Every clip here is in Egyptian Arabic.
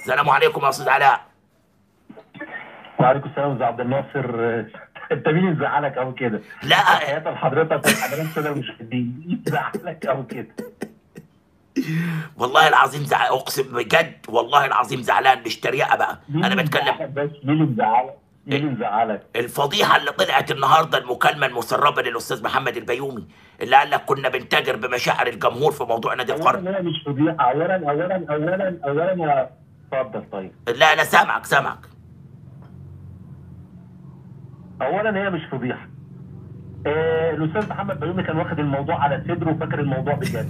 السلام عليكم يا استاذ علاء وعليكم السلام يا عبد الناصر انت مين اللي زعلك قوي كده؟ لا حياة لحضرتك والحضرتك كده مش مين اللي زعلك قوي كده؟ والله العظيم زع... اقسم بجد والله العظيم زعلان مش تريقه بقى مين انا اللي بتكلم مزعلك بس مين اللي مزعلك؟ مين اللي مزعلك؟ الفضيحه اللي طلعت النهارده المكالمه المسربه للاستاذ محمد البيومي اللي قال لك كنا بنتاجر بمشاعر الجمهور في موضوع نادي القرن اولا هي مش فضيحه اولا اولا اولا اولا يا اتفضل طيب لا انا سامعك سامعك اولا هي مش فضيحه آه الاستاذ محمد بيومي كان واخد الموضوع على صدره وفاكر الموضوع بجد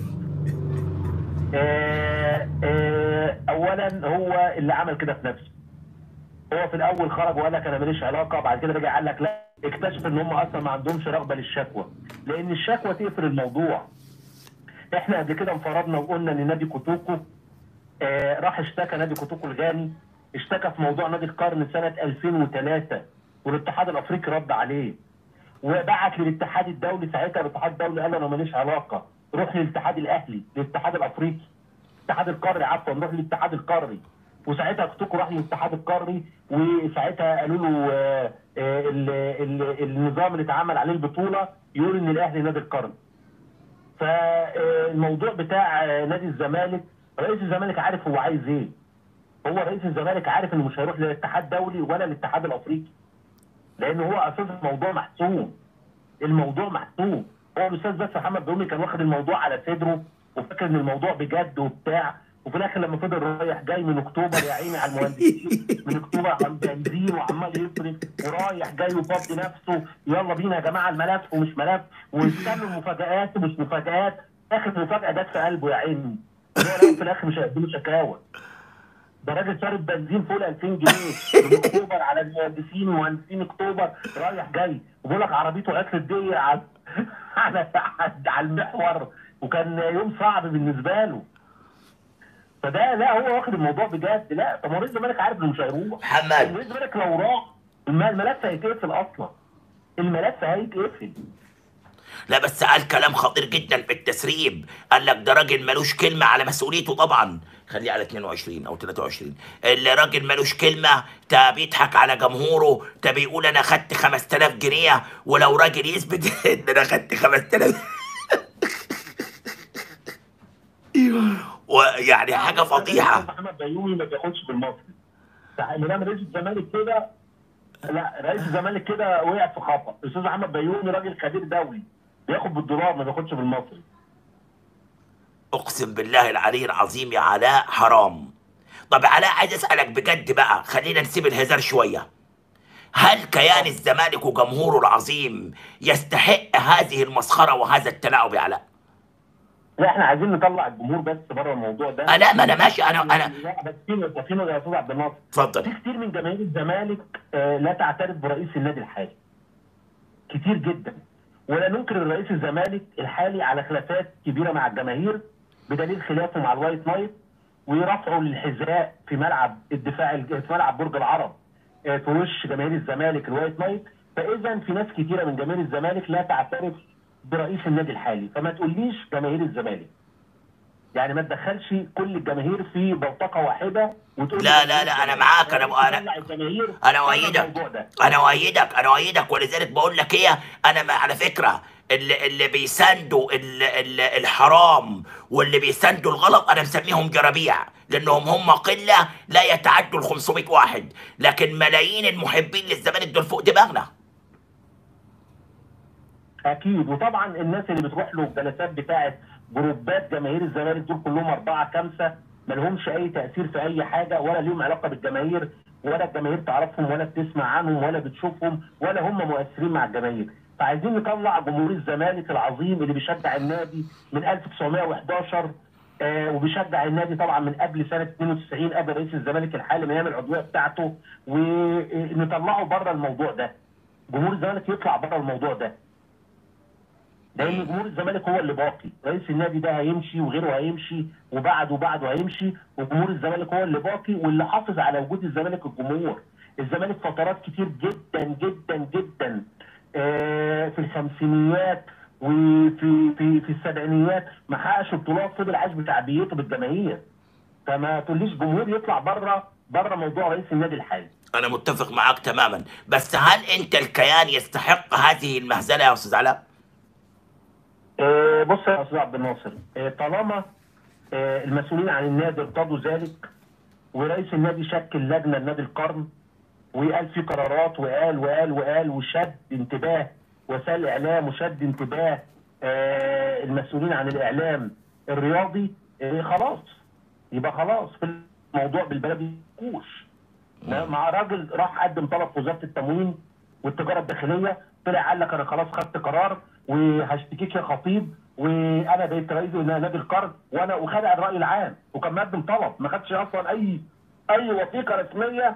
آه آه اولا هو اللي عمل كده في نفسه هو في الاول خرج وقال لك انا ماليش علاقه بعد كده رجع قال لك لا اكتشف ان هم اصلا ما عندهمش رغبه للشكوى لان الشكوى تقفل الموضوع احنا قبل كده انفرضنا وقلنا ان نادي كوتوكو آه راح اشتكى نادي كوتوكو الغاني اشتكى في موضوع نادي القرن سنه 2003 والاتحاد الافريقي رد عليه وبعت للاتحاد الدولي ساعتها الاتحاد الدولي قال له انا ماليش علاقه روح للاتحاد الاهلي للاتحاد الافريقي الاتحاد القاري عفوا نروح للاتحاد القاري وساعتها كوتوكو راح للاتحاد القاري وساعتها قالوا له آه، آه، ال- ال- النظام اللي اتعمل عليه البطوله يقول ان الاهلي نادي القرن فالموضوع بتاع آه، نادي الزمالك رئيس الزمالك عارف هو عايز ايه هو رئيس الزمالك عارف انه مش هيروح للاتحاد الدولي ولا للاتحاد الافريقي لان هو اساس الموضوع محسوم الموضوع محسوم هو الاستاذ بس محمد بيومي كان واخد الموضوع على صدره وفاكر ان الموضوع بجد وبتاع وفي الاخر لما فضل رايح جاي من اكتوبر يا عيني على المهندسين من اكتوبر على البنزين وعمال يصرف ورايح جاي وفضي نفسه يلا بينا يا جماعه الملف ومش ملف ويستنوا المفاجآت ومش مفاجآت اخر مفاجاه جت في قلبه يا عيني هو لا في الاخر مش هيقدموا شكاوى ده راجل صارف بنزين فوق ال 2000 جنيه من اكتوبر على المهندسين ومهندسين اكتوبر رايح جاي وبيقول لك عربيته عطلت دي على على على المحور وكان يوم صعب بالنسبه له فده لا هو واخد الموضوع بجد لا طب ما رئيس الزمالك عارف انه مش هيروح محمد رئيس الزمالك لو راح الم- الملف هيتقفل اصلا الملف هيتقفل لا بس قال كلام خطير جدا في التسريب قال لك ده راجل ملوش كلمه على مسؤوليته طبعا خليه على 22 او 23 الراجل ملوش كلمه تا بيضحك على جمهوره تا بيقول انا خدت 5000 جنيه ولو راجل يثبت ان انا خدت 5000 ويعني حاجه فضيحه محمد بيومي ما بياخدش بالمصري ما دام رئيس الزمالك كده لا رئيس الزمالك كده وقع في خطا الاستاذ محمد بيومي راجل خبير دولي بياخد بالدولار ما بياخدش بالمصري اقسم بالله العلي العظيم يا علاء حرام طب علاء عايز اسالك بجد بقى خلينا نسيب الهزار شويه هل كيان الزمالك وجمهوره العظيم يستحق هذه المسخره وهذا التلاعب يا علاء لا احنا عايزين نطلع الجمهور بس بره الموضوع ده آه، لا ما انا ماشي انا انا لا بس في نقطه في نقطه يا استاذ عبد الناصر اتفضل في كتير من جماهير الزمالك آه، لا تعترف برئيس النادي الحالي كتير جدا ولا ننكر ان رئيس الزمالك الحالي على خلافات كبيره مع الجماهير بدليل خلافه مع الوايت نايت ورفعه للحذاء في ملعب الدفاع في ملعب برج العرب آه، في وش جماهير الزمالك الوايت نايت فاذا في ناس كتيره من جماهير الزمالك لا تعترف برئيس النادي الحالي فما تقوليش جماهير الزمالك يعني ما تدخلش كل الجماهير في بلطقه واحده وتقول لا، لا، لا، أنا معاك، أنا- أنا- تطلع الجماهير انا بره اؤيدك الموضوع ده. انا اؤيدك انا اؤيدك ولذلك بقول لك ايه انا ما على فكره اللي اللي بيساندوا ال- ال- الحرام واللي بيساندوا الغلط انا مسميهم جرابيع لانهم هم قله لا يتعدوا ال 500 واحد لكن ملايين المحبين للزمالك دول فوق دماغنا اكيد وطبعا الناس اللي بتروح له الجلسات بتاعه جروبات جماهير الزمالك دول كلهم اربعه خمسه ما لهمش اي تاثير في اي حاجه ولا ليهم علاقه بالجماهير ولا الجماهير تعرفهم ولا بتسمع عنهم ولا بتشوفهم ولا هم مؤثرين مع الجماهير فعايزين نطلع جمهور الزمالك العظيم اللي بيشجع النادي من 1911 آه وبيشجع النادي طبعا من قبل سنه 92 قبل رئيس الزمالك الحالي من ايام العضويه بتاعته ونطلعه بره الموضوع ده جمهور الزمالك يطلع بره الموضوع ده لان جمهور الزمالك هو اللي باقي رئيس النادي ده هيمشي وغيره هيمشي وبعده وبعده هيمشي وجمهور الزمالك هو اللي باقي واللي حافظ على وجود الزمالك الجمهور الزمالك فترات كتير جدا جدا جدا آه، في الخمسينيات وفي في في السبعينيات ما حققش بطولات فضل عايش بتعبيته بالجماهير فما تقوليش جمهور يطلع بره بره موضوع رئيس النادي الحالي انا متفق معاك تماما بس هل انت الكيان يستحق هذه المهزله يا استاذ علاء آه، بص يا استاذ عبد الناصر آه، طالما آه، المسؤولين عن النادي ارتضوا ذلك ورئيس النادي شكل لجنه لنادي القرن وقال في قرارات وقال وقال وقال وشد انتباه وسائل الاعلام وشد انتباه آه، المسؤولين عن الاعلام الرياضي آه، خلاص يبقى خلاص في الموضوع بالبلدي كوش مع راجل راح قدم طلب في وزاره التموين والتجاره الداخليه طلع قال لك انا خلاص خدت قرار وهشتكيك يا خطيب وانا بقيت رئيس نادي القرن وانا وخدع الراي العام وكان مقدم طلب ما خدش اصلا اي اي وثيقه رسميه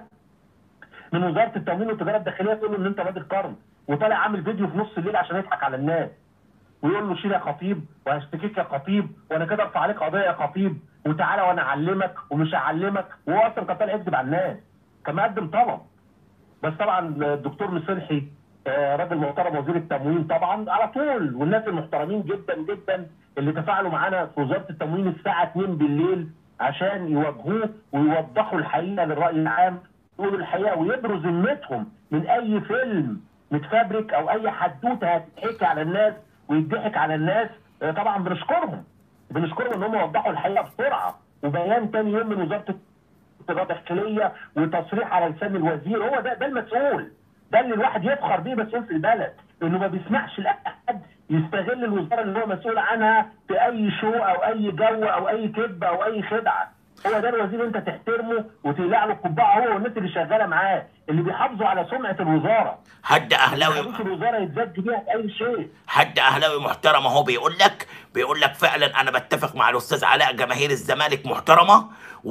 من وزاره التموين والتجاره الداخليه تقول له ان انت نادي القرن وطالع عامل فيديو في نص الليل عشان يضحك على الناس ويقول له شيل يا خطيب وهشتكيك يا خطيب وانا كده ارفع عليك قضيه يا خطيب وتعالى وانا اعلمك ومش هعلمك وهو اصلا كان طالع يكذب على الناس كان مقدم طلب بس طبعا الدكتور مصلحي آه، راجل محترم وزير التموين طبعا على طول والناس المحترمين جدا جدا اللي تفاعلوا معانا في وزاره التموين الساعه 2 بالليل عشان يواجهوه ويوضحوا الحقيقه للراي العام يقولوا الحقيقه ويبروا ذمتهم من اي فيلم متفبرك او اي حدوته هتتحكي على الناس ويضحك على الناس آه، طبعا بنشكرهم بنشكرهم ان هم وضحوا الحقيقه بسرعه وبيان تاني يوم من وزاره التجاره الداخليه وتصريح على لسان الوزير هو ده ده المسؤول ده اللي الواحد يفخر بيه مسؤول في البلد انه ما بيسمحش لاحد يستغل الوزاره اللي هو مسؤول عنها في اي شو او اي جو او اي كذبه او اي خدعه هو ده الوزير انت تحترمه وتقلع له القبعه هو والناس اللي شغاله معاه اللي بيحافظوا على سمعه الوزاره حد اهلاوي مش الوزاره يتزج بيها في اي شيء حد اهلاوي محترم اهو بيقول لك بيقول لك فعلا انا بتفق مع الاستاذ علاء جماهير الزمالك محترمه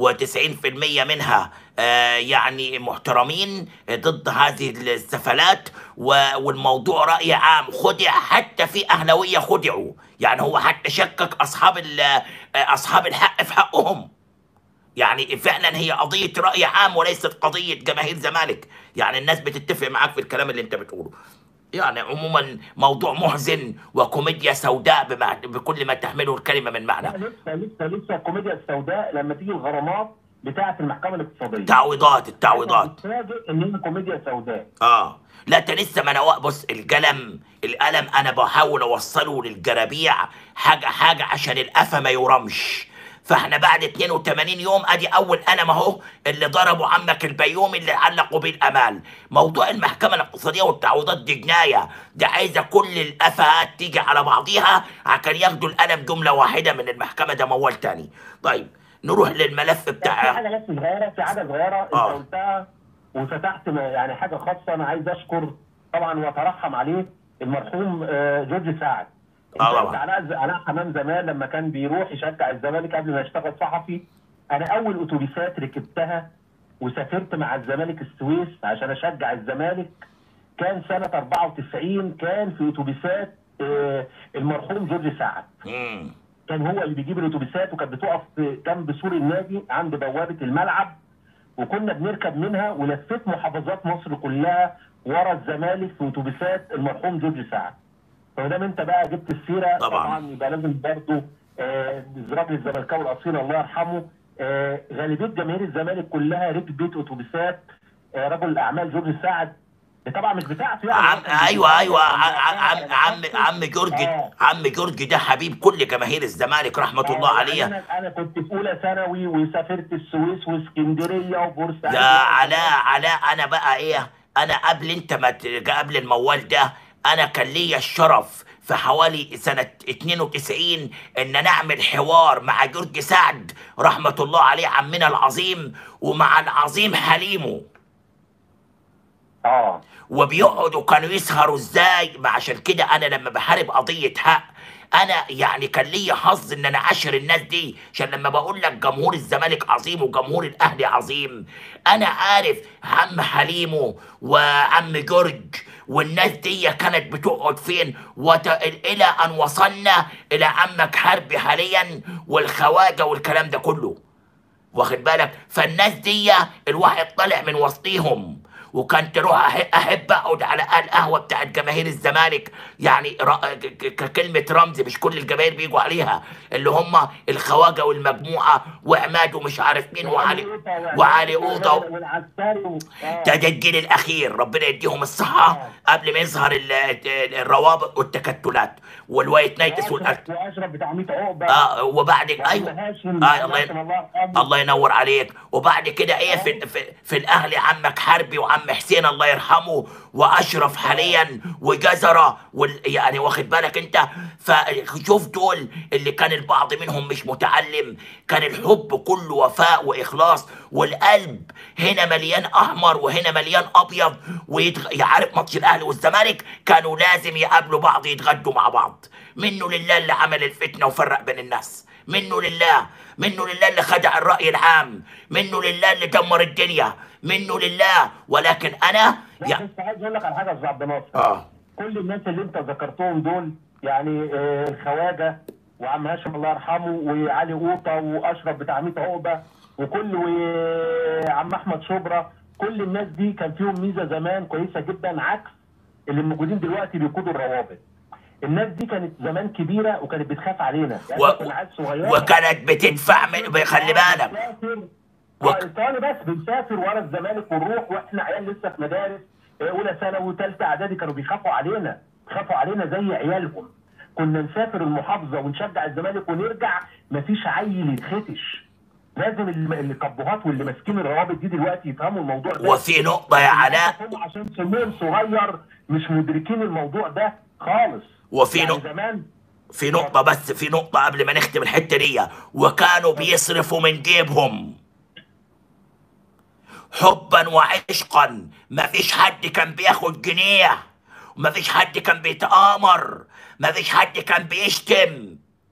و90% منها آه يعني محترمين ضد هذه السفلات و- والموضوع راي عام خدع حتى في اهلاويه خدعوا يعني هو حتى شكك اصحاب ال- آه، اصحاب الحق في حقهم يعني فعلا هي قضية رأي عام وليست قضية جماهير زمالك يعني الناس بتتفق معاك في الكلام اللي انت بتقوله يعني عموما موضوع محزن وكوميديا سوداء بمع... بكل ما تحمله الكلمة من لا معنى لسه لسه لسه الكوميديا السوداء لما تيجي الغرامات بتاعه المحكمه الاقتصاديه تعويضات التعويضات تتفاجئ ان هي كوميديا سوداء اه لا انت لسه ما انا وا- بص القلم القلم انا بحاول اوصله للجرابيع حاجه حاجه عشان القفا ما يرمش فاحنا بعد 82 يوم ادي اول قلم اهو اللي ضربوا عمك البيومي اللي علقوا بيه الامال موضوع المحكمه الاقتصاديه والتعويضات دي جنايه ده عايزه كل الافات تيجي على بعضيها عشان ياخدوا القلم جمله واحده من المحكمه ده موال تاني طيب نروح للملف في بتاع حاجه بس صغيره في حاجه صغيره انت آه. قلتها وفتحت م- يعني حاجه خاصه انا عايز اشكر طبعا واترحم عليه المرحوم آه، جورج سعد انت آه قلت طبعا. علاء ز- علاء حمام زمان لما كان بيروح يشجع الزمالك قبل ما يشتغل صحفي انا اول اتوبيسات ركبتها وسافرت مع الزمالك السويس عشان اشجع الزمالك كان سنه 94 كان في اتوبيسات آه، المرحوم جورج سعد مم. كان هو اللي بيجيب الاتوبيسات وكانت بتقف جنب سور النادي عند بوابه الملعب وكنا بنركب منها ولفيت محافظات مصر كلها ورا الزمالك في اتوبيسات المرحوم جورج سعد. فما انت بقى جبت السيره طبعاً. طبعا يبقى لازم برضه آه الراجل الزملكاوي الاصيل الله يرحمه آه غالبيه جماهير الزمالك كلها ركبت اتوبيسات آه رجل الاعمال جورج سعد طبعا مش بتاعته يعني عم ايوه ايوه ع- عم عم عم جورج آه. عم جورج ده حبيب كل جماهير الزمالك رحمه الله يعني عليه انا انا كنت في اولى ثانوي وسافرت السويس واسكندريه وبورسعيد ده علاء علاء انا بقى ايه انا قبل انت ما ت- قبل الموال ده انا كان ليا الشرف في حوالي سنة 92 ان نعمل حوار مع جورج سعد رحمة الله عليه عمنا العظيم ومع العظيم حليمه اه وبيقعدوا كانوا يسهروا ازاي ما عشان كده انا لما بحارب قضيه حق انا يعني كان ليا حظ ان انا اشر الناس دي عشان لما بقول لك جمهور الزمالك عظيم وجمهور الاهلي عظيم انا عارف عم حليمو وعم جورج والناس دي كانت بتقعد فين وت... الى ان وصلنا الى عمك حربي حاليا والخواجه والكلام ده كله واخد بالك فالناس دي الواحد طلع من وسطيهم وكان تروح أح- احب اقعد على القهوه بتاعت جماهير الزمالك يعني ر- ك- ك- ككلمه رمز مش كل الجماهير بيجوا عليها اللي هم الخواجه والمجموعه وعماد ومش عارف مين وعلي وعلي قوطه والعسكري و... آه. ده ده الجيل الاخير ربنا يديهم الصحه قبل ما يظهر ال- ال- الروابط والتكتلات والوايت نايتس والألت واشرف بتاع 100 عقبه اه وبعد وعم ايوه هاشم آه الله هاشم ين... الله يرحمه الله ينور عليك وبعد كده ايه في في, في الاهلي عمك حربي وعم حسين الله يرحمه واشرف حاليا وجزره وال يعني واخد بالك انت فشوف دول اللي كان البعض منهم مش متعلم كان الحب كله وفاء واخلاص والقلب هنا مليان احمر وهنا مليان ابيض ويتغ... يعرف ماتش الاهلي والزمالك كانوا لازم يقابلوا بعض يتغدوا مع بعض منه لله اللي عمل الفتنه وفرق بين الناس منه لله منه لله اللي خدع الرأي العام منه لله اللي دمر الدنيا منه لله ولكن أنا لا يا بس عايز اقول لك على حاجه يا استاذ عبد الناصر آه كل الناس اللي انت ذكرتهم دول يعني آه، الخواجه وعم هاشم الله يرحمه وعلي قوطه واشرف بتاع 100 عقبه وكل وعم احمد شبرا كل الناس دي كان فيهم ميزه زمان كويسه جدا عكس اللي موجودين دلوقتي بيقودوا الروابط الناس دي كانت زمان كبيره وكانت بتخاف علينا يعني و... إحنا كنا عيال صغيره وكانت بتدفع من خلي بالك بنسافر وك- آه، ثواني بس بنسافر ورا الزمالك ونروح واحنا عيال لسه في مدارس آه، اولى ثانوي وثالثه اعدادي كانوا بيخافوا علينا بيخافوا علينا زي عيالهم كنا نسافر المحافظه ونشجع الزمالك ونرجع مفيش عيل يتخدش لازم الم- الكبهات واللي ماسكين الروابط دي دلوقتي يفهموا الموضوع ده وفي نقطة يا علاء هم عشان سنهم صغير مش مدركين الموضوع ده خالص وفي يعني نق- زمان في نقطة بس في نقطة قبل ما نختم الحتة دي وكانوا بيصرفوا من جيبهم حبا وعشقا ما فيش حد كان بياخد جنيه وما فيش حد كان بيتآمر ما فيش حد كان بيشتم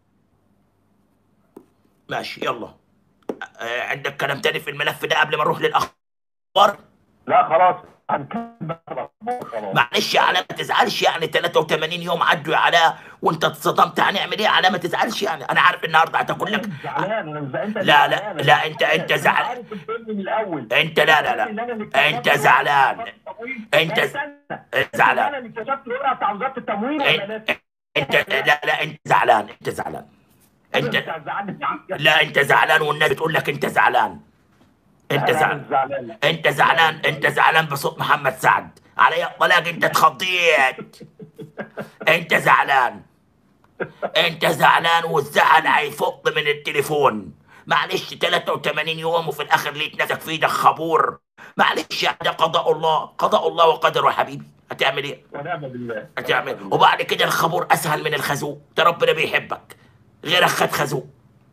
ماشي يلا آه، عندك كلام تاني في الملف ده قبل ما نروح للأخبار لا خلاص هنكمل بقى خلاص معلش يا علاء ما تزعلش يعني 83 يوم عدوا يا علاء وانت اتصدمت هنعمل ايه يا علاء ما تزعلش يعني انا عارف النهارده هتاكل لك زعلان انا مش انت اللي لا، لا، زعلان. لا، أنت- أنا أنت زعلان. عارف الفيلم من الاول انت لا لا لا انت زعلان انت انت زعلان. انا اللي اكتشفت الورقه بتاع وزاره التموين ولا انت انت لا لا انت زعلان انت زعلان انت لا انت زعلان والناس بتقول لك انت زعلان انت زعلان زعلان انت زعلان انت زعلان بصوت محمد سعد علي الطلاق انت اتخضيت انت زعلان انت زعلان والزعل هيفض من التليفون معلش 83 يوم وفي الاخر لقيت نفسك في ايدك خبور معلش يعني ده قضاء الله قضاء الله وقدره يا حبيبي هتعمل ايه ونعم بالله هتعمل وبعد كده الخبور اسهل من الخازوق ده ربنا بيحبك غيرك خد خازوق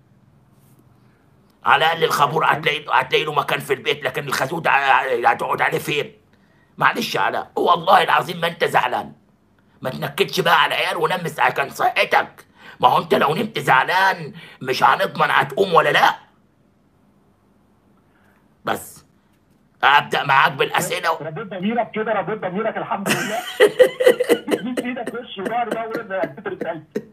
على الاقل الخبور هتلاقي هتلاقي له مكان في البيت لكن الخازوق ده هتقعد عليه فين معلش يا علاء والله العظيم ما انت زعلان ما تنكدش بقى على العيال ونام كان صحتك ما هو انت لو نمت زعلان مش هنضمن هتقوم ولا لا بس ابدا معاك بالاسئله و... رضيت ضميرك كده رضيت ضميرك الحمد لله جيب ايدك وش وظهر بقى وقول انا اديت رسالتي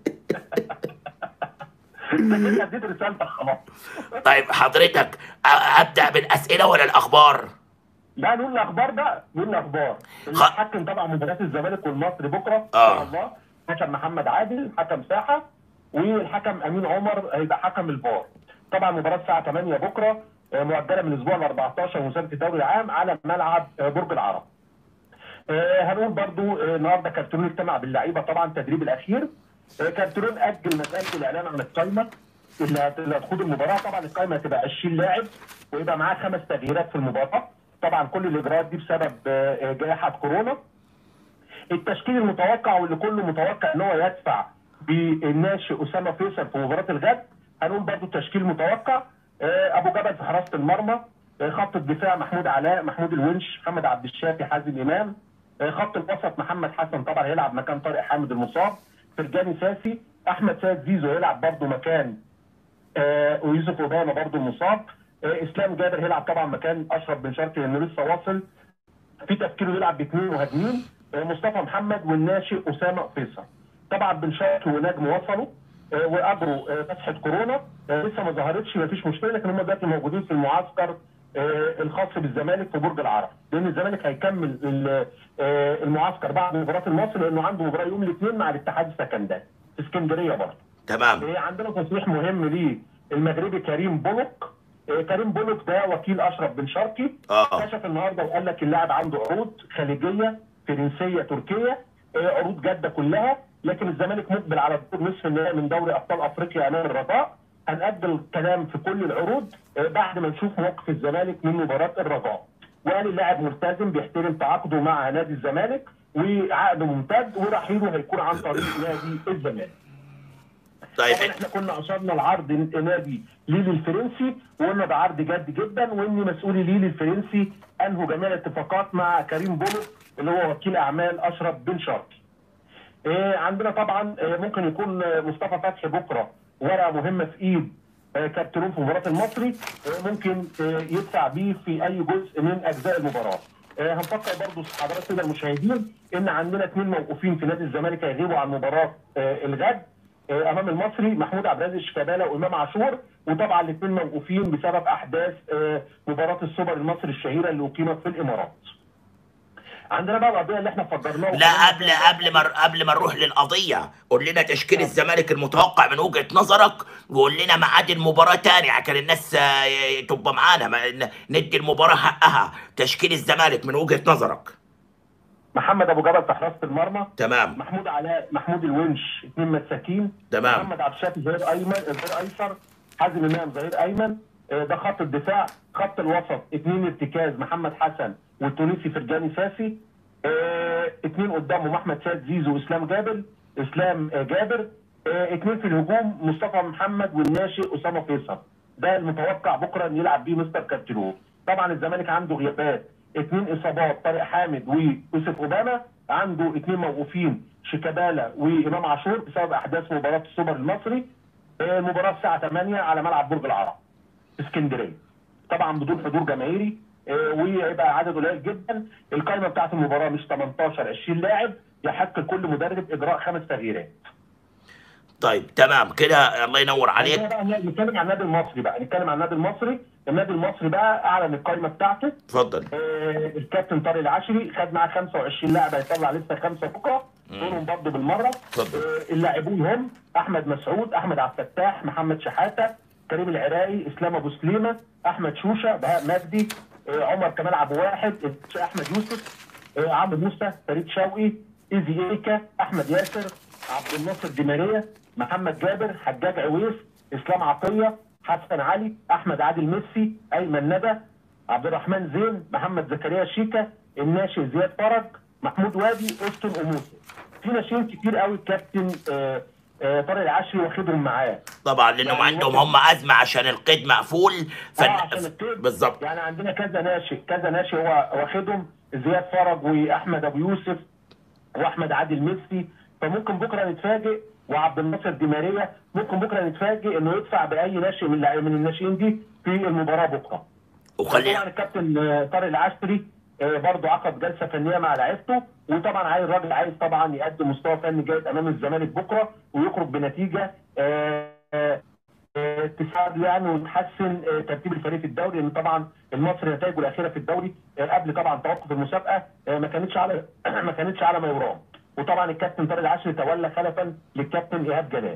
انت كده اديت رسالتك خلاص طيب حضرتك أ- ابدا بالاسئله ولا الاخبار لا نقول الاخبار بقى نقول الاخبار اللي خ- حكم طبعا مباراه الزمالك والمصري بكره ان آه. شاء الله حكم محمد عادل حكم ساحه والحكم امين عمر هيبقى حكم الفار طبعا مباراه الساعه 8 بكره آه، مؤجله من الاسبوع ال 14 مسابقه الدوري العام على ملعب آه، برج العرب آه، هنقول برضو آه، النهارده كارترون اجتمع باللعيبه طبعا التدريب الاخير آه، كارترون اجل مساله الاعلان عن القائمه اللي هت- اللي هتخوض المباراه طبعا القائمه هتبقى 20 لاعب ويبقى معاه خمس تغييرات في المباراه طبعا كل الاجراءات دي بسبب آه، آه، جائحه كورونا التشكيل المتوقع واللي كله متوقع ان هو يدفع بالناشئ اسامه فيصل في مباراه الغد هنقول برضو التشكيل متوقع آه، ابو جبل في حراسه المرمى آه، خط الدفاع محمود علاء محمود الونش محمد عبد الشافي حازم امام آه، خط الوسط محمد حسن طبعا هيلعب مكان طارق حامد المصاب فرجاني ساسي احمد سيد زيزو هيلعب برضو مكان آه، ويوسف اوباما برضو المصاب آه، اسلام جابر هيلعب طبعا مكان اشرف بن شرقي لانه لسه واصل في تفكيره يلعب باثنين مهاجمين آه، مصطفى محمد والناشئ اسامه فيصل طبعا بن شرقي ونجم وصلوا آه، واجروا آه، مسحه كورونا آه، لسه ما ظهرتش ما فيش مشكله لكن هم دلوقتي موجودين في المعسكر آه، الخاص بالزمالك في برج العرب لان الزمالك هيكمل ال- آه، المعسكر بعد مباراه المصري لانه عنده مباراه يوم الاثنين مع الاتحاد السكندري في اسكندريه برضه تمام إيه، عندنا تصريح مهم للمغربي كريم بولوك إيه، كريم بولوك ده وكيل اشرف بن شرقي اه كشف النهارده وقال لك اللاعب عنده عروض خليجيه فرنسيه تركيه إيه، عروض جده كلها لكن الزمالك مقبل على الدور نصف النهائي من دوري ابطال افريقيا امام الرجاء هنأجل الكلام في كل العروض إيه، بعد ما نشوف موقف الزمالك من مباراه الرجاء وقال اللاعب ملتزم بيحترم تعاقده مع نادي الزمالك وعقده ممتد ورحيله هيكون عن طريق نادي الزمالك طيب طبعا احنا كنا اشرنا العرض نادي ليلي الفرنسي وقلنا ده عرض جد جدا وان مسؤولي ليلي الفرنسي انهوا جميع الاتفاقات مع كريم بولو اللي هو وكيل اعمال اشرف بن شرقي. إيه عندنا طبعا إيه ممكن يكون آه، مصطفى فتحي بكره ورقه مهمه في ايد آه، كابتنون في مباراه المصري آه، ممكن آه، يدفع بيه في اي جزء من اجزاء المباراه. آه، هنفكر برضو حضرات كده المشاهدين ان عندنا اثنين موقوفين في نادي الزمالك هيغيبوا عن مباراه آه، الغد آه، امام المصري محمود عبد العزيز شيكابالا وامام عاشور وطبعا الاثنين موقوفين بسبب احداث آه، مباراه السوبر المصري الشهيره اللي اقيمت في الامارات. عندنا بقى القضيه اللي احنا فضلناها لا قبل قبل ما قبل ما نروح للقضيه قول لنا تشكيل الزمالك المتوقع من وجهه نظرك وقول لنا ميعاد المباراه تاني عشان الناس آه، تبقى معانا ما- ن- ندي المباراه حقها تشكيل الزمالك من وجهه نظرك محمد ابو جبل في حراسه المرمى تمام محمود علاء محمود الونش اثنين مساكين تمام. محمد عبد الشافي ظهير ايمن ظهير ايسر حازم امام ظهير ايمن آه، ده خط الدفاع خط الوسط اثنين ارتكاز محمد حسن والتونسي فرجاني ساسي آه، اثنين قدامهم احمد سيد زيزو واسلام جابر اسلام آه، جابر آه، اثنين في الهجوم مصطفى محمد والناشئ اسامه فيصل ده المتوقع بكره ان يلعب بيه مستر كارتيرو طبعا الزمالك عنده غيابات اثنين اصابات طارق حامد ويوسف اوباما عنده اثنين موقوفين شيكابالا وامام عاشور بسبب احداث مباراه السوبر المصري آه، المباراه الساعه 8 على ملعب برج العرب في اسكندريه طبعا بدون حضور جماهيري آه، وهيبقى عدد قليل جدا القائمه بتاعت المباراه مش 18 20 لاعب يحق لكل مدرب اجراء خمس تغييرات طيب تمام كده الله ينور عندنا عليك بقى نتكلم عن النادي المصري بقى نتكلم عن النادي المصري النادي المصري بقى اعلن القائمه بتاعته اتفضل آه، الكابتن طارق العشري خد معاه 25 لاعب هيطلع لسه خمسه بكره دورهم برضه بالمره اتفضل. آه، اللاعبون هم احمد مسعود احمد عبد الفتاح محمد شحاته كريم العراقي اسلام ابو سليمه احمد شوشه بهاء مجدي آه، عمر كمال عبد واحد احمد يوسف آه، عمرو موسى فريد شوقي ايزي ايكا احمد ياسر عبد الناصر دي ماريا محمد جابر حجاج عويس اسلام عطيه حسن علي احمد عادل ميسي ايمن ندى عبد الرحمن زين محمد زكريا شيكا الناشئ زياد فرج محمود وادي استون اموسي في ناشئين كتير قوي الكابتن آه، آه، طارق العشري واخدهم معاه طبعا لانهم يعني عندهم ممكن- هم ازمه عشان القيد مقفول آه، عشان فن... الطب. بالظبط يعني عندنا كذا ناشئ كذا ناشئ هو واخدهم زياد فرج واحمد ابو يوسف واحمد عادل ميسي فممكن بكره نتفاجئ وعبد الناصر دي ماريا ممكن بكره نتفاجئ انه يدفع باي ناشئ من اللاعب- من الناشئين دي في المباراه بكره طبعا وخلينا الكابتن آه، طارق العشري آه، برضه عقد جلسه فنيه مع لعيبته وطبعا عايز الراجل عايز طبعا يقدم مستوى فني جيد امام الزمالك بكره ويخرج بنتيجه آه، آه، آه، تساعد يعني وتحسن آه، ترتيب الفريق في الدوري لان طبعا المصري نتائجه الاخيره في الدوري آه، قبل طبعا توقف المسابقه آه، ما كانتش على ما كانتش على ما يرام وطبعا الكابتن طارق العشري تولى خلفا للكابتن ايهاب جلال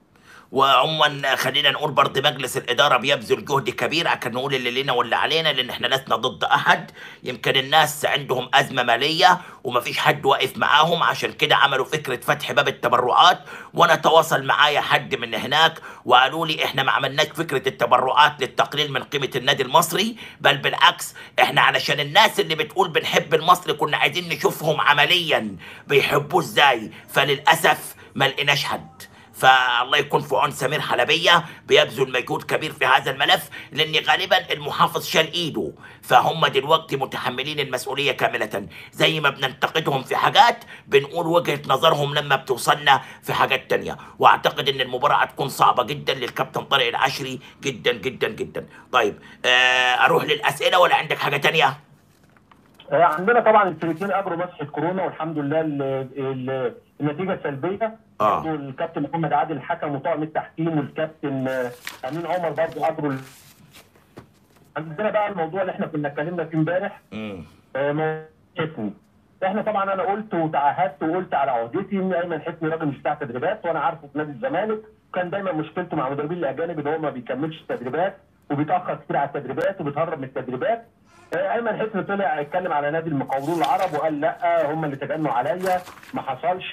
وعموما خلينا نقول برضه مجلس الاداره بيبذل جهد كبير عشان نقول اللي لنا واللي علينا لان احنا لسنا ضد احد يمكن الناس عندهم ازمه ماليه ومفيش حد واقف معاهم عشان كده عملوا فكره فتح باب التبرعات وانا تواصل معايا حد من هناك وقالوا لي احنا ما عملناش فكره التبرعات للتقليل من قيمه النادي المصري بل بالعكس احنا علشان الناس اللي بتقول بنحب المصري كنا عايزين نشوفهم عمليا بيحبوه ازاي فللاسف ما لقيناش حد فالله يكون في عون سمير حلبية بيبذل مجهود كبير في هذا الملف لأن غالبا المحافظ شال إيده فهم دلوقتي متحملين المسؤولية كاملة زي ما بننتقدهم في حاجات بنقول وجهة نظرهم لما بتوصلنا في حاجات تانية وأعتقد إن المباراة هتكون صعبة جدا للكابتن طارق العشري جدا جدا جدا طيب آه أروح للأسئلة ولا عندك حاجة تانية؟ آه، عندنا طبعا الفريقين اجروا مسحه كورونا والحمد لله ال- ال- النتيجه سلبيه آه. برضه الكابتن محمد عادل الحكم وطاقم التحكيم والكابتن آه، امين عمر برضه اجروا ال- عندنا بقى الموضوع اللي احنا كنا اتكلمنا فيه امبارح مم. آه، موضوع حفني احنا طبعا انا قلت وتعهدت وقلت على عهدتي ان ايمن حفني راجل مش بتاع تدريبات وانا عارفه في نادي الزمالك وكان دايما مشكلته مع المدربين الاجانب ان هو ما بيكملش التدريبات وبيتاخر كتير على التدريبات وبيتهرب من التدريبات آه، ايمن حفني طلع اتكلم على نادي المقاولون العرب وقال لا هم اللي تجنوا عليا ما حصلش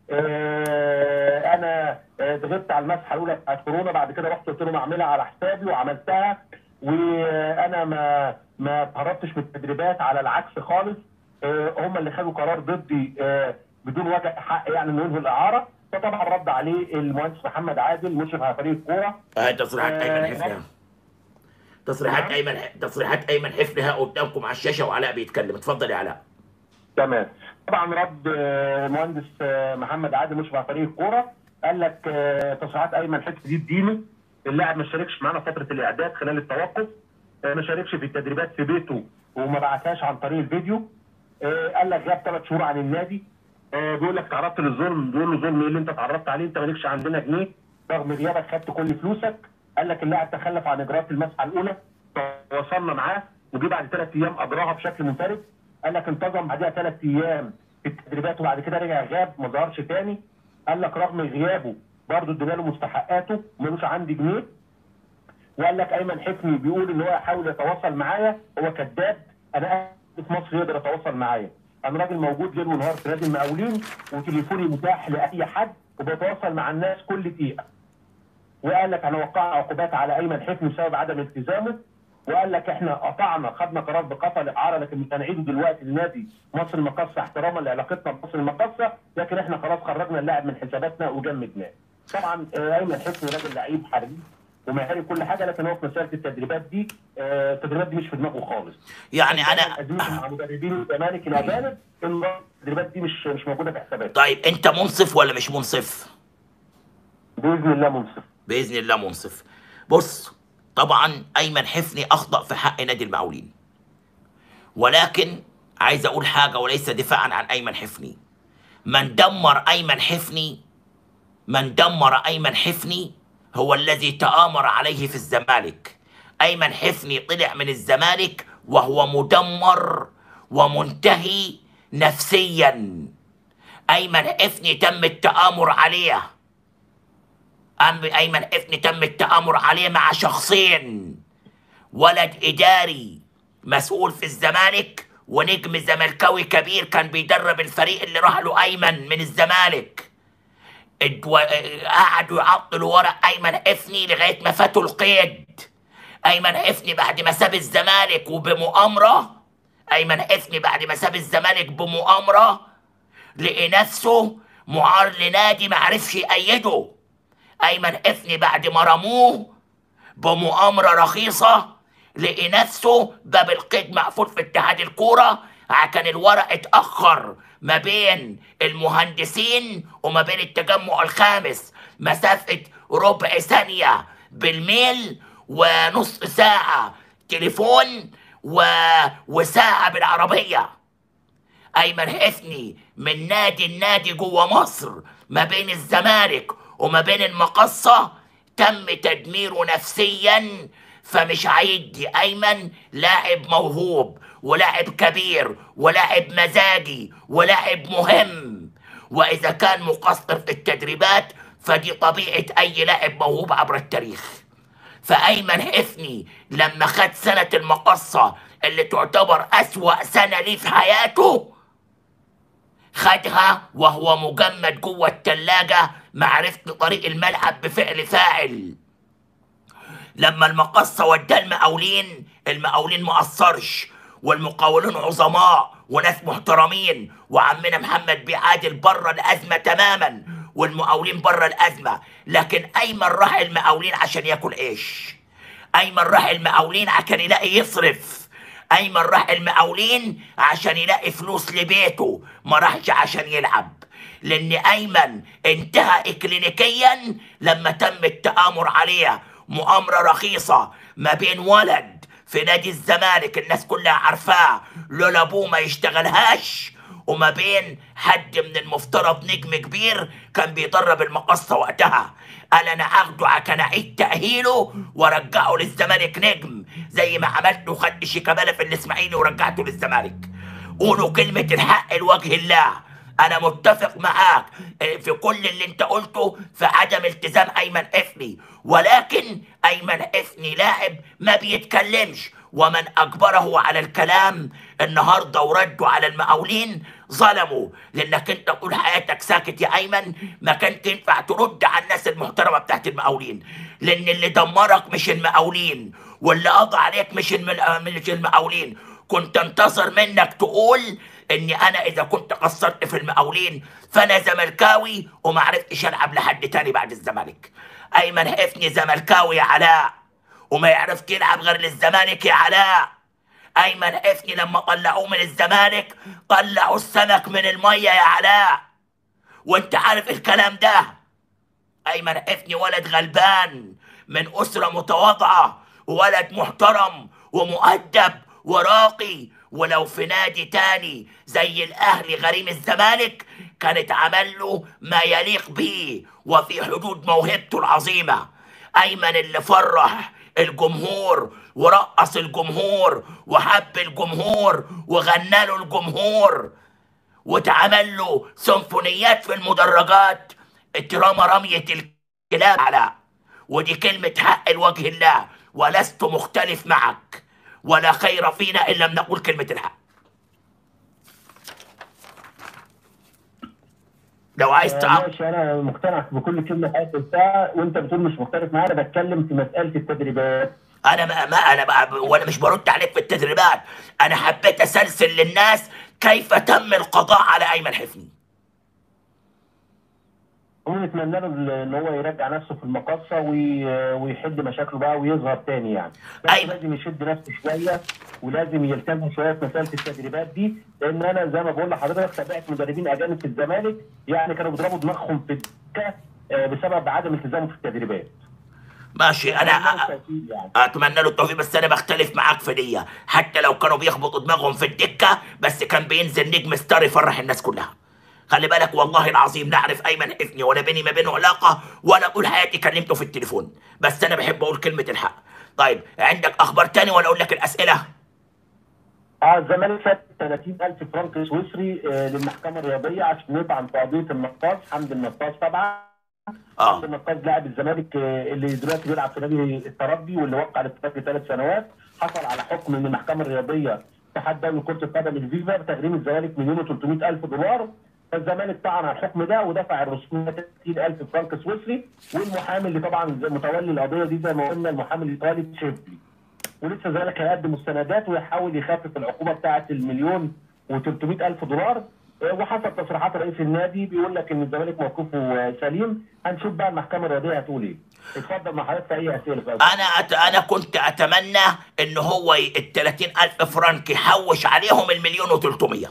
آه، انا آه، غبت على المسحه الاولى بتاعت كورونا بعد كده رحت قلت لهم اعملها على حسابي وعملتها وانا ما ما اتهربتش من التدريبات على العكس خالص آه، هم اللي خدوا قرار ضدي آه، بدون وجه حق يعني انه ينهوا الاعاره فطبعا رد عليه المهندس محمد عادل مشرف على فريق الكوره هاي تصريحات آه، ايمن حفني ها. تصريحات نعم. ايمن تصريحات ايمن حفني ها قدامكم على الشاشه وعلاء بيتكلم اتفضل يا علاء تمام طبعا رد آه، المهندس آه، محمد عادل مشرف على فريق الكوره قال لك آه، تصريحات ايمن حفني دي اديله اللاعب ما شاركش معانا فتره الاعداد خلال التوقف آه، ما شاركش في التدريبات في بيته وما بعتهاش عن طريق الفيديو آه، قال لك غاب ثلاث شهور عن النادي آه، بيقول لك تعرضت للظلم بيقول له ظلم ايه اللي انت تعرضت عليه انت مالكش عندنا جنيه رغم غيابك خدت كل فلوسك قال لك اللاعب تخلف عن اجراءات المسحه الاولى تواصلنا معاه وجي بعد ثلاث ايام اجراها بشكل منفرد قال لك انتظم بعدها ثلاث ايام في التدريبات وبعد كده رجع غاب ما ظهرش تاني قال لك رغم غيابه برضه ادينا له مستحقاته ملوش عندي جنيه وقال لك ايمن حفني بيقول ان هو يحاول يتواصل معايا هو كذاب انا قاعد في مصر يقدر يتواصل معايا انا راجل موجود ليل ونهار في نادي المقاولين وتليفوني متاح لاي حد وبتواصل مع الناس كل دقيقه وقال لك هنوقع عقوبات على ايمن حفني بسبب عدم التزامه وقال لك احنا قطعنا خدنا قرار بقطع الاعاره لكن مش هنعيده دلوقتي لنادي مصر المقاصه احتراما لعلاقتنا بمصر المقاصه لكن احنا خلاص خرجنا اللاعب من حساباتنا وجمدناه. طبعا آه، ايمن حفني راجل لعيب حريف ومهاري كل حاجه لكن هو في مساله التدريبات دي آه، التدريبات دي مش في دماغه خالص. يعني انا أزمة مع مدربين الزمالك الاجانب ان التدريبات دي مش مش موجوده في حساباته. طيب انت منصف ولا مش منصف باذن الله منصف. باذن الله منصف بص طبعا ايمن حفني اخطا في حق نادي المقاولين ولكن عايز اقول حاجه وليس دفاعا عن ايمن حفني من دمر ايمن حفني من دمر ايمن حفني هو الذي تآمر عليه في الزمالك ايمن حفني طلع من الزمالك وهو مدمر ومنتهي نفسيا ايمن حفني تم التآمر عليه أم أيمن حفني تم التآمر عليه مع شخصين ولد إداري مسؤول في الزمالك ونجم زملكاوي كبير كان بيدرب الفريق اللي راح له أيمن من الزمالك ادو- قعدوا يعطلوا ورق أيمن حفني لغاية ما فاتوا القيد أيمن حفني بعد ما ساب الزمالك وبمؤامرة أيمن حفني بعد ما ساب الزمالك بمؤامرة لقي نفسه معار لنادي معرفش يأيده أيمن حفني بعد ما رموه بمؤامرة رخيصة لقي نفسه باب القيد مقفول في اتحاد الكورة كان الورق اتأخر ما بين المهندسين وما بين التجمع الخامس مسافة ربع ثانية بالميل ونص ساعة تليفون و... وساعة بالعربية ايمن حفني من نادي النادي جوه مصر ما بين الزمالك وما بين المقصه تم تدميره نفسيا فمش هيدي ايمن لاعب موهوب ولاعب كبير ولاعب مزاجي ولاعب مهم واذا كان مقصر في التدريبات فدي طبيعه اي لاعب موهوب عبر التاريخ فأيمن حفني لما خد سنة المقصة اللي تعتبر أسوأ سنة ليه في حياته خدها وهو مجمد جوه التلاجة معرفة طريق الملعب بفعل فاعل لما المقصة وداه المقاولين المقاولين ما قصرش والمقاولون عظماء وناس محترمين وعمنا محمد بيعادل بره الأزمة تماما والمقاولين بره الأزمة لكن أيمن راح المقاولين عشان ياكل عيش أيمن راح المقاولين عشان يلاقي يصرف أيمن راح المقاولين عشان يلاقي فلوس لبيته ما راحش عشان يلعب لأن أيمن انتهى إكلينيكيا لما تم التآمر عليه مؤامرة رخيصة ما بين ولد في نادي الزمالك الناس كلها عارفاه لولا ابوه ما يشتغلهاش وما بين حد من المفترض نجم كبير كان بيدرب المقصة وقتها قال انا اخده كان اعيد تأهيله وارجعه للزمالك نجم زي ما عملت وخدت شيكابالا في الاسماعيلي ورجعته للزمالك قولوا كلمة الحق لوجه الله انا متفق معاك آه، في كل اللي انت قلته في عدم التزام ايمن حفني ولكن ايمن حفني لاعب ما بيتكلمش ومن اجبره على الكلام النهارده وردوا على المقاولين ظلموا لانك انت طول حياتك ساكت يا ايمن ما كان تنفع ترد على الناس المحترمه بتاعت المقاولين لان اللي دمرك مش المقاولين واللي قضى عليك مش الم- مش المقاولين كنت انتظر منك تقول اني انا اذا كنت قصرت في المقاولين فانا زملكاوي وما عرفتش العب لحد تاني بعد الزمالك ايمن حفني زملكاوي يا علاء وما يعرفش يلعب غير للزمالك يا علاء ايمن حفني لما طلعوه من الزمالك طلعوا السمك من الميه يا علاء وانت عارف الكلام ده ايمن حفني ولد غلبان من اسره متواضعه ولد محترم ومؤدب وراقي ولو في نادي تاني زي الاهلي غريم الزمالك كانت عمل له ما يليق بيه وفي حدود موهبته العظيمه ايمن اللي فرح الجمهور ورقص الجمهور وحب الجمهور وغنى له الجمهور واتعمل له سيمفونيات في المدرجات اترمى رمية الكلاب على ودي كلمة حق لوجه الله ولست مختلف معك ولا خير فينا إن لم نقول كلمة الحق لو عايز آه، تعب ماشي انا مقتنع بكل كلمه حضرتك قلتها وانت بتقول مش مختلف معايا انا بتكلم في مساله التدريبات انا ما, ما انا بقى وانا مش برد عليك في التدريبات انا حبيت اسلسل للناس كيف تم القضاء على ايمن حفني ونتمنى له ان هو يرجع نفسه في المقصه وي- ويحل مشاكله بقى ويظهر تاني يعني بس أيوة. لازم يشد نفسه شويه ولازم يلتزم شويه في مساله التدريبات دي لان انا زي ما بقول لحضرتك تابعت مدربين اجانب في الزمالك يعني كانوا بيضربوا دماغهم في الدكه آه، بسبب عدم التزامه في التدريبات ماشي انا أ- التوفيق يعني. اتمنى له التوفيق بس انا بختلف معاك في دي حتى لو كانوا بيخبطوا دماغهم في الدكه بس كان بينزل نجم ستار يفرح الناس كلها خلي بالك والله العظيم نعرف ايمن حفني ولا بيني ما بينه علاقه ولا طول حياتي كلمته في التليفون بس انا بحب اقول كلمه الحق طيب عندك اخبار تاني ولا اقول لك الاسئله اه الزمالك فات 30000 فرنك سويسري آه، للمحكمه الرياضيه عشان يطعن في قضيه النقاش حمد النقاش طبعا اه حمد النقاش لاعب الزمالك آه، اللي دلوقتي بيلعب في نادي الترجي واللي وقع الاتفاق لثلاث سنوات حصل على حكم من المحكمه الرياضيه اتحاد دولي كره القدم الفيفا بتغريم الزمالك مليون و300 الف دولار فالزمالك طعن على الحكم ده ودفع الرسوم 30000 فرنك سويسري والمحامي اللي طبعا متولي القضيه دي زي ما قلنا المحامي الايطالي تشيفلي ولسه ذلك هيقدم مستندات ويحاول يخفف العقوبه بتاعه المليون و300 الف دولار آه، وحسب تصريحات رئيس النادي بيقول لك ان الزمالك موقفه آه، سليم هنشوف بقى المحكمه الرياضيه هتقول ايه اتفضل مع حضرتك في اي اسئله بقى. انا أت... انا كنت اتمنى ان هو ي... ال 30000 فرنك يحوش عليهم المليون و300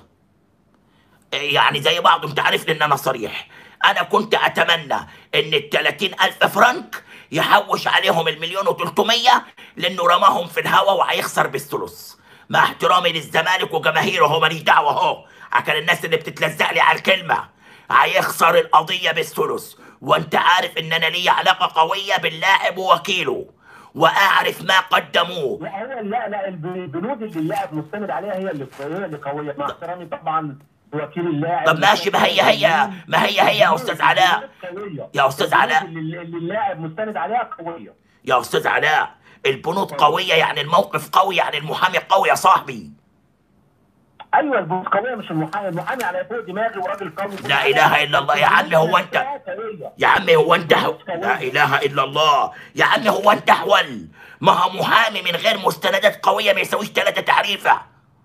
يعني زي بعض انت عارف ان انا صريح انا كنت اتمنى ان ال 30000 فرنك يحوش عليهم المليون و300 لانه رماهم في الهواء وهيخسر بالثلث مع احترامي للزمالك وجماهيره هو ماليش دعوه اهو عشان الناس اللي بتتلزق لي على الكلمه هيخسر القضيه بالثلث وانت عارف ان انا لي علاقه قويه باللاعب ووكيله واعرف ما قدموه لا هو لا لا الب- البنود اللي اللاعب مستند عليها هي اللي هي اللي قويه مع احترامي طبعا لوكيل اللاعب طب ماشي ما هي هي ما هي هي يا استاذ علاء قوية. يا أستاذ علاء. البنود اللي اللي اللاعب مستند عليها قويه يا استاذ علاء البنود قويه يعني الموقف قوي يعني المحامي قوي يا صاحبي ايوه البنود قويه مش المحامي المحامي على فوق دماغي وراجل قوي لا إله إلا الله. يا عم هو أنت- قوية. يا عم هو انت حو... لا اله الا الله يا عم هو انت حول ما هو محامي من غير مستندات قويه ما يسويش ثلاثه تعريفه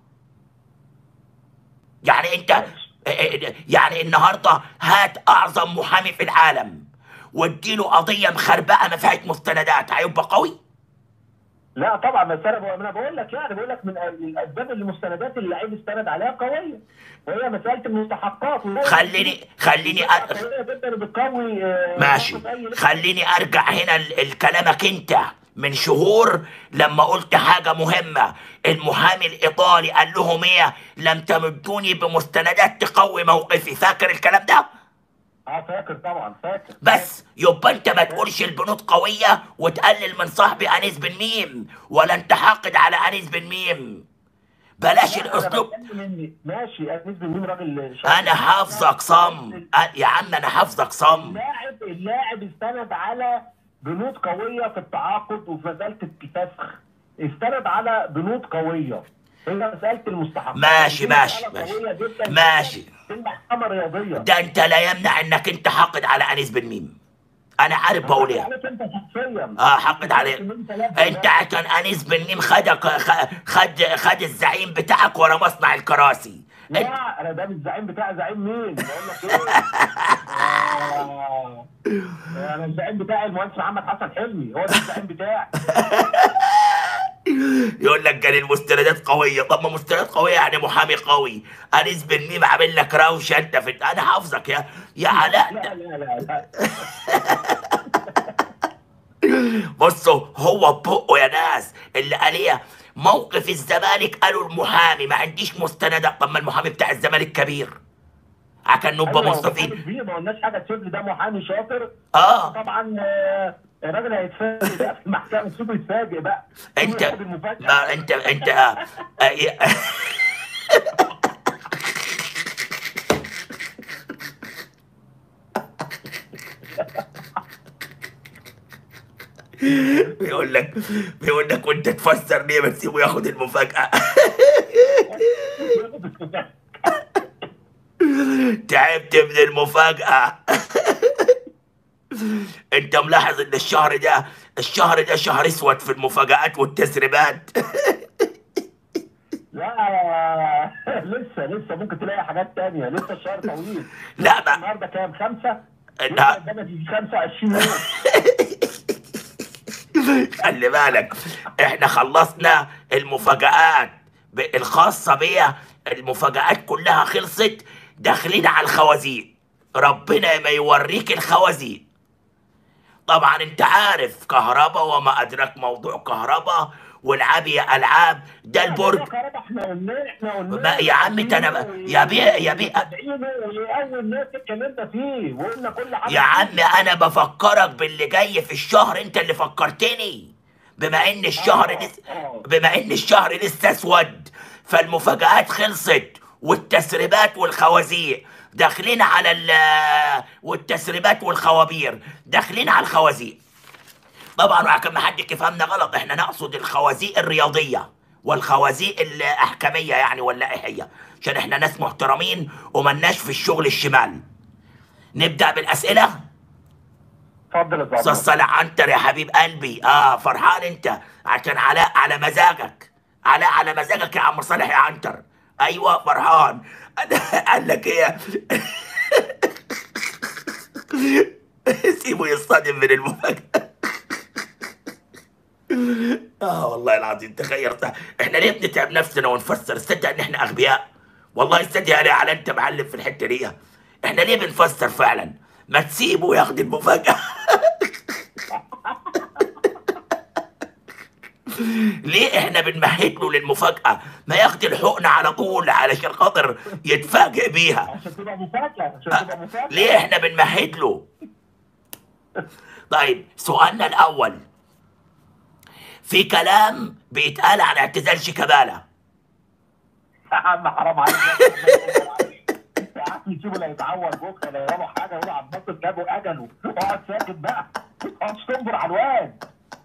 يعني انت يعني النهارده هات اعظم محامي في العالم واديله قضيه مخربقه ما فيهاش مستندات هيبقى قوي لا طبعا بس انا بقول- انا بقول لك يعني بقول لك من الاسباب اللي المستندات اللي اللعيب استند عليها قويه وهي مساله المستحقات وهو- خليني خليني أ... قويه جدا بتقوي آه، ماشي موقف أي لاعب. خليني ارجع هنا ل- لكلامك انت من شهور لما قلت حاجة مهمة المحامي الإيطالي قال لهم إيه لم تمدوني بمستندات تقوي موقفي فاكر الكلام ده؟ اه فاكر طبعا فاكر بس يبقى انت ما تقولش البنود قوية وتقلل من صاحبي أنيس بن ميم ولا انت حاقد على أنيس بن ميم بلاش لا، أنا الأسلوب بتكلم إني- ماشي انيس بن ميم راجل شاطر. أنا حافظك صم أ- يا عم أنا حافظك صم اللاعب اللاعب استند على بنود قويه في التعاقد وفي مساله الفسخ استند على بنود قويه هي مساله المستحقات ماشي، دي ماشي، مسألة ماشي. قوية جداً ماشي. في المحكمه الرياضيه ده انت لا يمنع انك انت حاقد على أنيس بن ميم أنا عارف بقول ايه عليك انت شخصيا اه حقد عليه انت لا- انت عشان انيس بن ميم خدك خ- خد خد الزعيم بتاعك ورا مصنع الكراسي انت لا انا ده مش الزعيم بتاعي زعيم مين؟ بقول لك ايه؟ آه، انا الزعيم بتاعي المهندس محمد حسن حلمي هو ده الزعيم بتاعي يقول لك كان المستندات قويه طب ما مستندات قويه يعني محامي قوي انيس بن ميم عامل لك روشه انت في انا حافظك يا يا علاء لا لا لا لا بصوا هو بقه يا ناس اللي قال ايه موقف الزمالك قالوا المحامي ما عنديش مستندات طب ما المحامي بتاع الزمالك كبير عشان نبقى أيوة، مستفيد محامي كبير، ما قلناش حاجه تشوف ده محامي شاطر اه طبعا آه، الراجل هيتفاجئ بقى في المحكمه شوف يتفاجئ بقى انت ياخد المفاجأة. ما انت انت آه. آه. بيقول لك بيقول لك وانت تفسر ليه ما تسيبه ياخد المفاجأة ياخد المفاجأة. تعبت من المفاجأة انت ملاحظ ان الشهر ده الشهر ده شهر اسود في المفاجآت والتسريبات لا لسه لسه ممكن تلاقي حاجات تانية لسه الشهر طويل لا، ما- النهارده كام خمسة؟ النها- لسه قدامك يجي 25 يوم خلي بالك احنا خلصنا المفاجآت ب- الخاصة بيا المفاجآت كلها خلصت داخلين على الخوازيق ربنا ما يوريك الخوازيق طبعا انت عارف كهربا وما ادراك موضوع كهربا والعاب يا العاب ده البرج كهربا احنا قلنا احنا قلنا ما- يا عم انت انا ب- يا بيه- يا بيه- اول ناس اتكلمنا فيه وقلنا كل حاجه يا عم انا بفكرك باللي جاي في الشهر انت اللي فكرتني بما ان الشهر آه، لسه آه. بما ان الشهر لسه اسود فالمفاجآت خلصت والتسريبات والخوازيق داخلين على ال والتسريبات والخوابير داخلين على الخوازيق طبعا عشان ما حد يفهمنا غلط احنا نقصد الخوازيق الرياضيه والخوازيق الاحكاميه يعني واللائحيه عشان احنا ناس محترمين وملناش في الشغل الشمال نبدا بالاسئله اتفضل يا استاذ زعبر صالح عنتر يا حبيب قلبي اه فرحان انت عشان علاء على مزاجك علاء على مزاجك يا عم صالح يا عنتر ايوه فرحان قال لك ايه سيبه يصطدم من المفاجاه اه والله العظيم تخيل احنا ليه بنتعب نفسنا ونفسر تصدق ان احنا اغبياء والله تصدق يا علي انت معلم في الحته دي احنا ليه بنفسر فعلا ما تسيبه ياخد المفاجاه ليه احنا بنمهد له للمفاجاه ما ياخد الحقنه على طول علشان خاطر يتفاجئ بيها عشان تبقى مفاجاه عشان تبقى مفاجاه ليه احنا بنمهد له طيب سؤالنا الاول في كلام بيتقال عن اعتزال شيكابالا يا عم حرام عليك يا عم سيبه لا يتعور بكره لا يقولوا حاجه يقولوا عباس جابوا اجله اقعد ساكت بقى ما تقعدش تنظر على الواد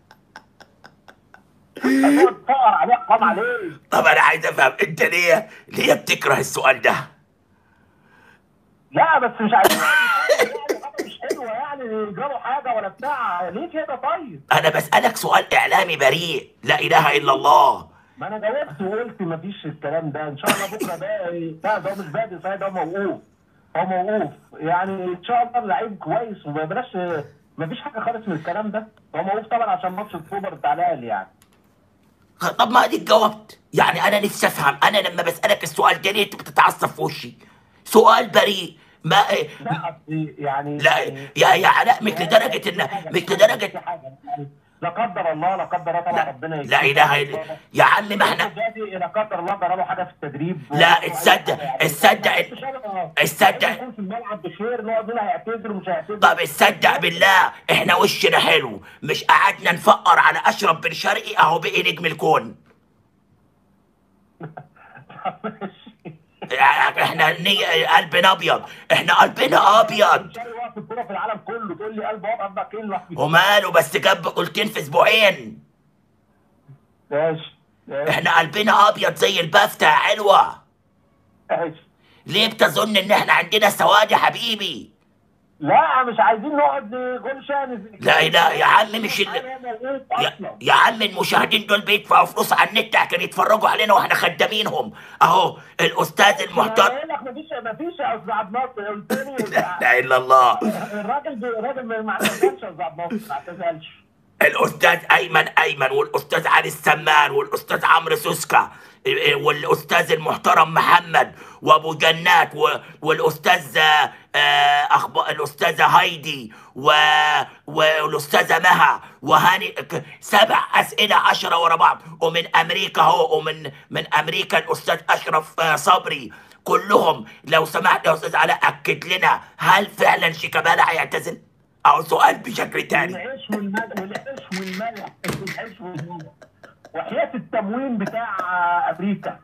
هتقعد تقر عليه حرام عليك طب انا عايز افهم انت ليه ليه بتكره السؤال ده لا بس مش عايزين يعني حاجه مش حلوه يعني يجروا حاجه ولا بتاع ليه كده طيب؟ انا بسالك سؤال اعلامي بريء لا اله الا الله ما انا جاوبت وقلت مفيش الكلام ده ان شاء الله بكره بقى لا ده مش بادئ صحيح ده موقوف هو موقوف يعني ان شاء الله اللعيب كويس وما بلاش مفيش حاجه خالص من الكلام ده هو موقوف طبعا عشان ماتش السوبر بتاع الاهلي يعني طب ما اديك جاوبت يعني انا نفسي افهم انا لما بسالك السؤال ده ليه انت بتتعصب في وشي سؤال بريء ما لا أصل يعني لا يا يا علاء مش لدرجه ان مش لدرجه في حاجه يعني لا قدر الله لا قدر الله طبعا لا ربنا لا اله الا يا عم ما احنا دلوقتي لا قدر الله جرى له حاجه في التدريب لا، تصدق- تصدق- تصدق- يكون في الملعب بخير نقعد نقول هيعتذر ومش هيعتذر طب تصدق بالله احنا وشنا حلو مش قعدنا نفقر على اشرف بن شرقي اهو بقي نجم الكون احنا ني... قلبنا ابيض احنا قلبنا ابيض شاري وقت الكوره في العالم كله تقول لي قلب ابيض بقى كله وماله بس جاب بطولتين في اسبوعين ماشي ماشي احنا قلبنا ابيض زي البافتا يا علوه ماشي ليه بتظن ان احنا عندنا سواد يا حبيبي لا مش عايزين نقعد نقول شان لا لا يا عم مش ال... يا, اصلا يا عم المشاهدين دول بيدفعوا فلوس على النت عشان يتفرجوا علينا واحنا خدامينهم اهو الاستاذ المحترم بقول لك مفيش مفيش يا استاذ عبد الناصر قلت لي لا اله الا الله الراجل الراجل ما ما اعتزلش يا استاذ عبد الناصر ما اعتزلش الاستاذ ايمن ايمن والاستاذ علي السمان والاستاذ عمرو سوسكا والاستاذ المحترم محمد وابو جنات و- والاستاذ آه، اخبار الاستاذه هايدي و... والاستاذه مها وهاني ك- سبع اسئله عشرة ورا بعض ومن امريكا هو ومن من امريكا الاستاذ اشرف آه، صبري كلهم لو سمحت يا استاذ علاء اكد لنا هل فعلا شيكابالا هيعتزل؟ او سؤال بشكل تاني والعيش والملح والعيش والملح والعيش والملح وحياة التموين بتاع امريكا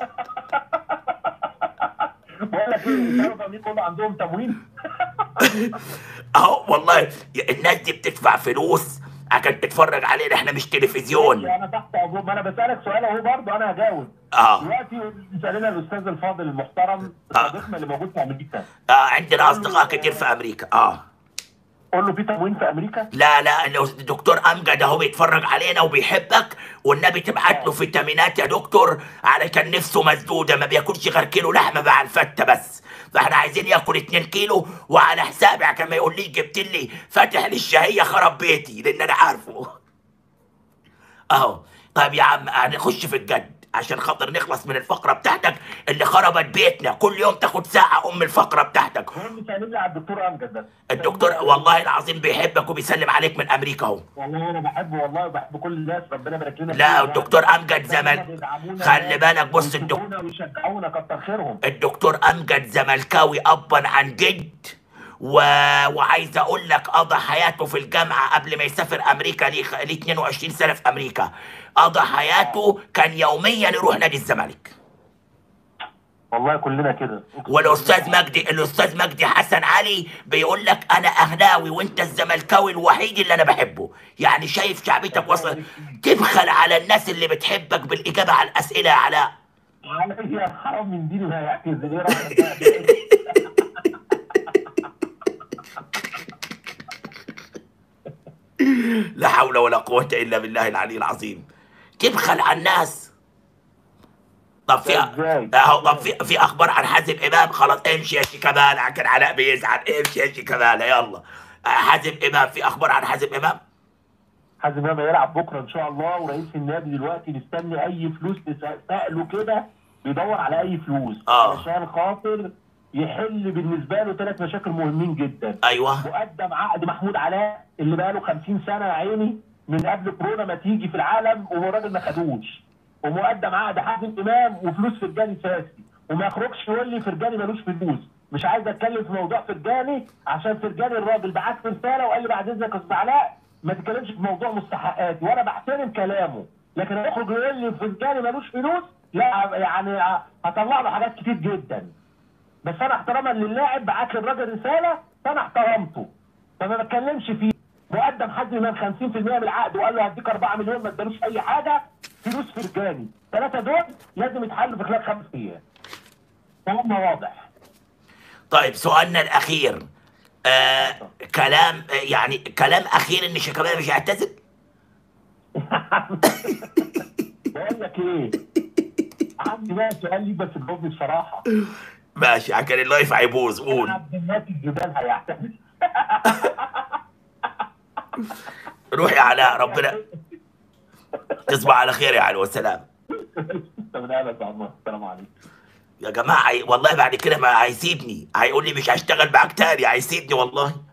بقول لك ايه الشباب امريكا كله عندهم تموين اهو والله الناس دي بتدفع فلوس عشان تتفرج علينا احنا مش تلفزيون انا تحت عزوم ما انا بسالك سؤال اهو برضه انا هجاوب اه دلوقتي سالنا الاستاذ الفاضل المحترم آه. صديقنا اللي موجود في امريكا اه عندنا اصدقاء كتير في امريكا اه قول له في تموين في امريكا لا لا لو الدكتور امجد اهو بيتفرج علينا وبيحبك والنبي تبعت له فيتامينات يا دكتور علشان نفسه مسدوده ما بياكلش غير كيلو لحمه مع الفته بس فاحنا عايزين ياكل 2 كيلو وعلى حسابي عشان ما يقول لي جبت لي فاتح للشهيه خرب بيتي لان انا عارفه اهو طيب يا عم هنخش في الجد عشان خاطر نخلص من الفقره بتاعتك اللي خربت بيتنا كل يوم تاخد ساعه ام الفقره بتاعتك المهم سلم لي على الدكتور امجد بس الدكتور والله العظيم بيحبك وبيسلم عليك من امريكا اهو والله انا بحبه والله وبحب كل الناس ربنا يبارك لنا لا فيهم الدكتور يعني. امجد زمل بيدعمونا خلي بالك بص الدكتور ويشجعونا ويشجعونا كتر خيرهم الدكتور امجد زملكاوي ابا عن جد و... وعايز اقول لك قضى حياته في الجامعه قبل ما يسافر امريكا ليه ليه 22 سنه في امريكا قضى حياته كان يوميا يروح نادي الزمالك والله كلنا كده والاستاذ مجدي الاستاذ مجدي حسن علي بيقول لك انا اهلاوي وانت الزملكاوي الوحيد اللي انا بحبه يعني شايف شعبيتك وصل تبخل على الناس اللي بتحبك بالاجابه على الاسئله يا علاء عليا حرام من ديني ما يعتذر ايه رايك بقى؟ لا حول ولا قوة إلا بالله العلي العظيم تبخل على الناس طب في إزاي؟ اهو طب في في اخبار عن حازم امام خلاص امشي يا شيكابالا كان علاء بيزعل امشي يا شيكابالا يلا آه، حازم امام في اخبار عن حازم امام حازم امام هيلعب بكره ان شاء الله ورئيس النادي دلوقتي مستني اي فلوس تسأله كده بيدور على اي فلوس آه. عشان خاطر يحل بالنسبه له ثلاث مشاكل مهمين جدا ايوه مقدم عقد محمود علاء اللي بقى له 50 سنه يا عيني من قبل كورونا ما تيجي في العالم وهو راجل ما خدوش ومقدم عقد حازم امام وفلوس فرجاني ساسي وما يخرجش يقول لي فرجاني ملوش فلوس مش عايز اتكلم في موضوع فرجاني عشان فرجاني الراجل بعت لي رساله وقال لي بعد اذنك يا استاذ علاء ما تتكلمش في موضوع مستحقاتي وانا بحترم كلامه لكن هيخرج يقول لي فرجاني ملوش فلوس لا يعني هطلع له حاجات كتير جدا بس انا احتراما للاعب بعت لي الراجل رساله فانا احترمته فما بتكلمش فيه مقدم حد من 50% من العقد وقال له هديك 4 مليون ما ادالوش اي حاجه فلوس فرجاني ثلاثه دول لازم يتحلوا في خلال خمس ايام كلامنا واضح طيب سؤالنا الاخير آه كلام آه، يعني كلام اخير ان شيكابالا مش هيعتزل بقول لك ايه عندي بقى سؤال لي بس جاوبني بصراحه ماشي عشان اللايف هيبوظ قول عبد المنعم الجبال هيعتمد روح يا علاء ربنا تصبح على خير يا علي والسلام من اهلا يا عمار السلام عليكم يا جماعه هي- والله بعد كده ما هيسيبني هيقول لي مش هشتغل معاك تاني هيسيبني والله